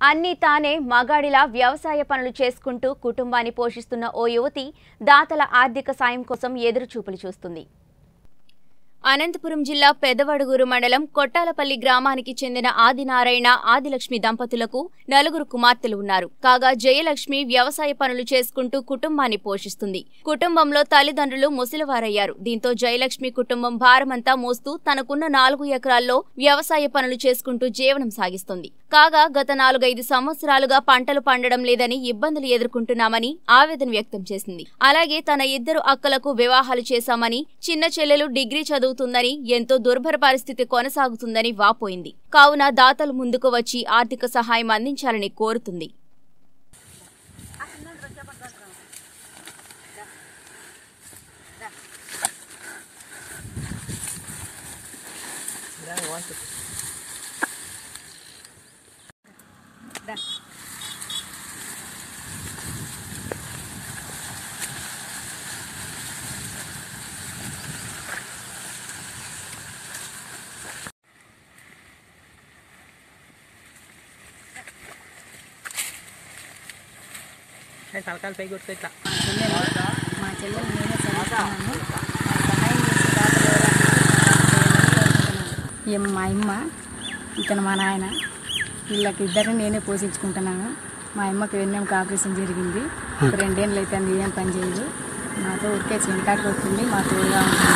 అన్నీ తానే మగాడిలా వ్యవసాయ పనులు చేసుకుంటూ కుటుంబాన్ని పోషిస్తున్న ఓ యువతి దాతల ఆర్థిక సాయం కోసం ఎదురుచూపులు చూస్తుంది అనంతపురం జిల్లా పెదవడుగురు మండలం కొట్టాలపల్లి గ్రామానికి చెందిన ఆదినారాయణ ఆదిలక్ష్మి దంపతులకు నలుగురు కుమార్తెలు ఉన్నారు కాగా జయలక్ష్మి వ్యవసాయ పనులు చేసుకుంటూ కుటుంబాన్ని పోషిస్తుంది కుటుంబంలో తల్లిదండ్రులు ముసలివారయ్యారు దీంతో జయలక్ష్మి కుటుంబం భారమంతా మోస్తూ తనకున్న నాలుగు ఎకరాల్లో వ్యవసాయ పనులు చేసుకుంటూ జీవనం సాగిస్తుంది కాగా గత నాలుగైదు సంవత్సరాలుగా పంటలు పండడం లేదని ఇబ్బందులు ఎదుర్కొంటున్నామని ఆవేదన వ్యక్తం చేసింది అలాగే తన ఇద్దరు అక్కలకు వివాహాలు చేశామని చిన్న చెల్లెలు డిగ్రీ చదువుతుందని ఎంతో దుర్భర పరిస్థితి కొనసాగుతుందని వాపోయింది కావున దాతలు ముందుకు వచ్చి ఆర్థిక సహాయం అందించాలని కోరుతుంది తలకాయలు పైకి కొట్టుకో ఇట్లా చెల్లెలు మా చెల్లెలు నేనే చదివిస్తున్నాను నాకు సహాయం చేసే దాతలు ఎవరైనా ఏం మా అమ్మ ఇతను మా నాయన వీళ్ళకి ఇద్దరిని నేనే పోషించుకుంటున్నాను మా అమ్మకి వెన్నెముక ఆపరేషన్ జరిగింది ఒక రెండేళ్ళు అయితే అది ఏం పని చేయదు మాతో ఉరికే చెంటాకి వస్తుంది మా తోడుగా ఉంటుంది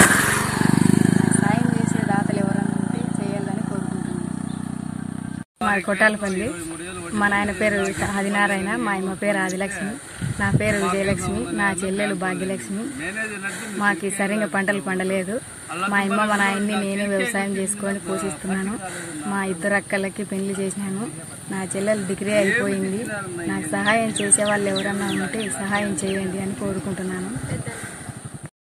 సాయం చేసే దాతలు ఎవరైనా ఉంటే చేయాలని కోరుకుంటున్నాను మాది కొట్టాలపల్లి మా నాయన పేరు ఆదినారాయణ మా అమ్మ పేరు ఆదిలక్ష్మి నా పేరు విజయలక్ష్మి నా చెల్లెలు భాగ్యలక్ష్మి మాకు సరిగా పంటలు పండలేదు మా అమ్మ మా నాయన్ని నేనే వ్యవసాయం చేసుకొని పోషిస్తున్నాను మా ఇద్దరు అక్కలకి పెళ్లి చేసినాను నా చెల్లెలు డిగ్రీ అయిపోయింది నాకు సహాయం చేసే వాళ్ళు ఎవరన్నా ఉంటే సహాయం చేయండి అని కోరుకుంటున్నాను